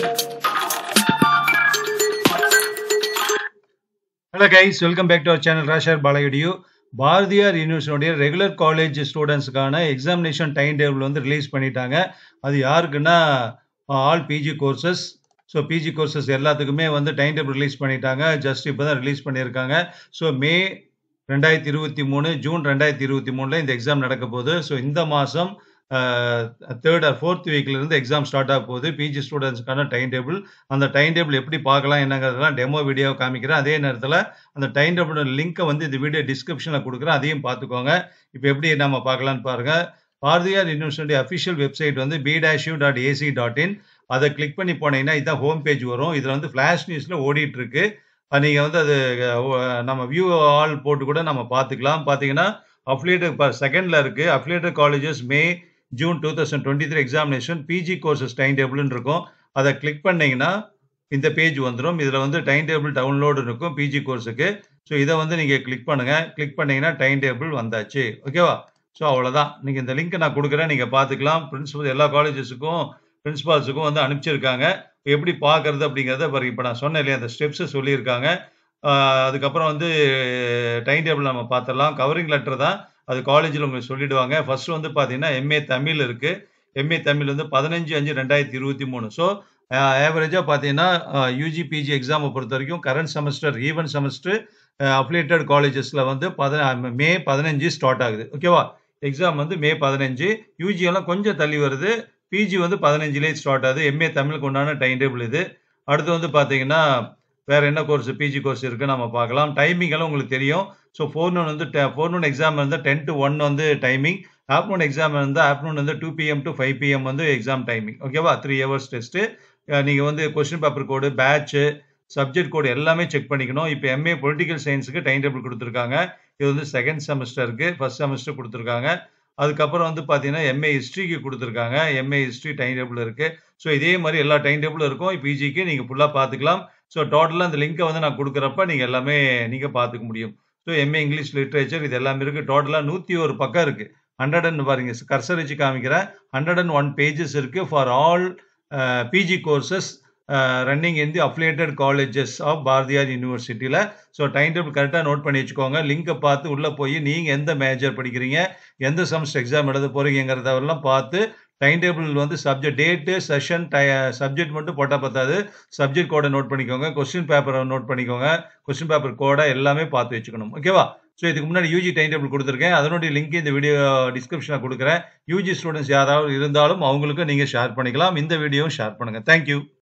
hello guys welcome back to our channel ராஷர் பாலயுடியூ பாரதியார் யூனிவர்சிட்டியோடைய ரெகுலர் காலேஜ் ஸ்டூடெண்ட்ஸ்க்கான எக்ஸாமினேஷன் டைம் டேபிள் வந்து ரிலீஸ் பண்ணிட்டாங்க அது யாருக்குன்னா all PG courses so PG courses எல்லாத்துக்குமே வந்து டைம் டேபிள் ரிலீஸ் பண்ணிட்டாங்க ஜஸ்ட் இப்போ தான் ரிலீஸ் பண்ணியிருக்காங்க ஸோ மே ரெண்டாயிரத்தி இருபத்தி மூணு ஜூன் ரெண்டாயிரத்தி இருபத்தி மூணில் இந்த எக்ஸாம் நடக்க போகுது ஸோ இந்த மாதம் தேர்ட் ஆர் ஃபோர்த் வீக்லேருந்து எக்ஸாம் ஸ்டார்ட் ஆக போகுது பிஜி ஸ்டூடெண்ட்ஸ்க்கான டைம் டேபிள் அந்த டைம் டேபிள் எப்படி பார்க்கலாம் என்னங்கிறதெல்லாம் டெமோ வீடியோ காமிக்கிறேன் அதே நேரத்தில் அந்த டைம் டேபிளோட லிங்க்கை வந்து இந்த வீடியோ டிஸ்கிரிப்ஷனில் கொடுக்குறேன் அதையும் பார்த்துக்கோங்க இப்போ எப்படி நம்ம பார்க்கலான்னு பாருங்கள் பாரதியார் யூனிவர்சிட்டி அஃபிஷியல் வெப்சைட் வந்து B dash U dot AC dot in அதை கிளிக் பண்ணி போனீங்கன்னா இதுதான் ஹோம் பேஜ் வரும் இதில் வந்து ஃப்ளாஷ் நியூஸில் ஓடிட்டு இருக்கு நீங்கள் வந்து அது நம்ம வியூ ஆல் போட்டு கூட நம்ம பார்த்துக்கலாம் பார்த்தீங்கன்னா அஃபிலியேட்டட் இப்போ செகண்டில் இருக்குது affiliated colleges May June two thousand twenty three examination PG courses time டேபிள்னு இருக்கும் அதை கிளிக் பண்ணிங்கன்னா இந்த பேஜ் வந்துடும் இதில் வந்து டைம் டேபிள் டவுன்லோடு இருக்கும் பிஜி கோர்ஸுக்கு ஸோ இதை வந்து நீங்கள் கிளிக் பண்ணுங்கள் கிளிக் பண்ணிங்கன்னா டைம் டேபிள் வந்தாச்சு ஓகேவா ஸோ அவ்வளோதான் நீங்கள் இந்த லிங்க்கை நான் கொடுக்குறேன் நீங்கள் பார்த்துக்கலாம் பிரின்சிபல் எல்லா காலேஜஸுக்கும் பிரின்சிபால்ஸுக்கும் வந்து அனுப்பிச்சிருக்காங்க எப்படி பார்க்கறது அப்படிங்கிறத பாருங்க இப்போ நான் சொன்னேன் இல்லையா அந்த ஸ்டெப்ஸை சொல்லியிருக்காங்க அதுக்கப்புறம் வந்து டைம் டேபிள் நம்ம பார்த்துடலாம் கவரிங் லெட்டர் தான் அது காலேஜில் உங்களுக்கு சொல்லிடுவாங்க ஃபர்ஸ்ட் வந்து பார்த்தீங்கன்னா எம்ஏ தமிழ் இருக்கு எம்ஏ தமிழ் வந்து பதினஞ்சு அஞ்சு ரெண்டாயிரத்தி இருபத்தி மூணு ஸோ ஆவரேஜாக பார்த்தீங்கன்னா யூஜி பிஜி எக்ஸாமை பொறுத்த வரைக்கும் current semester even semester affiliated காலேஜஸில் வந்து பத மே பதினஞ்சு ஸ்டார்ட் ஆகுது ஓகேவா எக்ஸாம் வந்து மே பதினஞ்சு யூஜி எல்லாம் கொஞ்சம் தள்ளி வருது பிஜி வந்து பதினஞ்சுலேயே ஸ்டார்ட் ஆகுது எம்ஏ தமிழுக்கு உண்டான டைம் டேபிள் இது அடுத்து வந்து பார்த்தீங்கன்னா வேற என்ன கோர்ஸ் பிஜி கோர்ஸ் இருக்கு நம்ம பார்க்கலாம் டைமிங் எல்லாம் உங்களுக்கு தெரியும் ஸோ ஃபோர்னூன் வந்து ஃபோர்னூன் எக்ஸாம் வந்து டென் டு ஒன் வந்து டைமிங் ஆஃப்டர்நூன் எக்ஸாம் வந்து ஆஃப்டர்நூன் வந்து two PM to five PM வந்து எக்ஸாம் டைமிங் ஓகேவா த்ரீ ஹவர்ஸ் டெஸ்ட்டு நீங்கள் வந்து question paper code batch subject code எல்லாமே செக் பண்ணிக்கணும் இப்போ எம்ஏ பொலிட்டிக்கல் சயின்ஸுக்கு டைம் டேபிள் கொடுத்துருக்காங்க இது வந்து செகண்ட் செமஸ்டருக்கு ஃபர்ஸ்ட் செமஸ்டர் கொடுத்துருக்காங்க அதுக்கப்புறம் வந்து பார்த்தீங்கன்னா எம்ஏ ஹிஸ்ட்ரிக்கு கொடுத்துருக்காங்க எம்ஏ ஹிஸ்ட்ரி டைம் டேபிள் இருக்குது ஸோ இதே மாதிரி எல்லா டைம் டேபிளும் இருக்கும் பிஜிக்கு நீங்கள் ஃபுல்லாக பார்த்துக்கலாம் ஸோ டோட்டலாக அந்த லிங்கை வந்து நான் கொடுக்குறப்ப நீங்கள் எல்லாமே நீங்கள் பார்த்துக்க முடியும் ஸோ எம்ஏ இங்கிலீஷ் லிட்ரேச்சர் இது எல்லாமே இருக்குது டோட்டலாக நூற்றி ஒரு பக்கம் இருக்குது ஹண்ட்ரட் அண்ட் பாருங்க கர்சர் வச்சு காமிக்கிறேன் ஹண்ட்ரட் அண்ட் ஒன் பேஜஸ் இருக்குது for all PG courses running in the affiliated colleges of Bharathiar யூனிவர்சிட்டியில் ஸோ டைம் டேபிள் கரெக்டாக நோட் பண்ணி வச்சுக்கோங்க லிங்கை பார்த்து உள்ளே போய் நீங்கள் எந்த மேஜர் படிக்கிறீங்க எந்த செமஸ்டர் எக்ஸாம் எழுத போகிறீங்கிறதெல்லாம் பார்த்து டைம் டேபிள் வந்து சப்ஜெக்ட் டேட்டு செஷன் டை சப்ஜெக்ட் மட்டும் போட்டால் பத்தாது சப்ஜெக்ட் கோடை நோட் பண்ணிக்கோங்க கொஸ்டின் பேப்பரை நோட் பண்ணிக்கோங்க கொஸ்டின் பேப்பர் கோடை எல்லாமே பார்த்து வச்சுக்கணும் ஓகேவா ஸோ இதுக்கு முன்னாடி யூஜி டைம் டேபிள் கொடுத்துருக்கேன் அதனுடைய லிங்க் இந்த வீடியோ டிஸ்கிரிப்ஷனில் கொடுக்குறேன் யூஜி ஸ்டூடெண்ட்ஸ் யாராவது இருந்தாலும் அவங்களுக்கு நீங்கள் ஷேர் பண்ணிக்கலாம் இந்த வீடியோவும் ஷேர் பண்ணுங்கள் தேங்க்யூ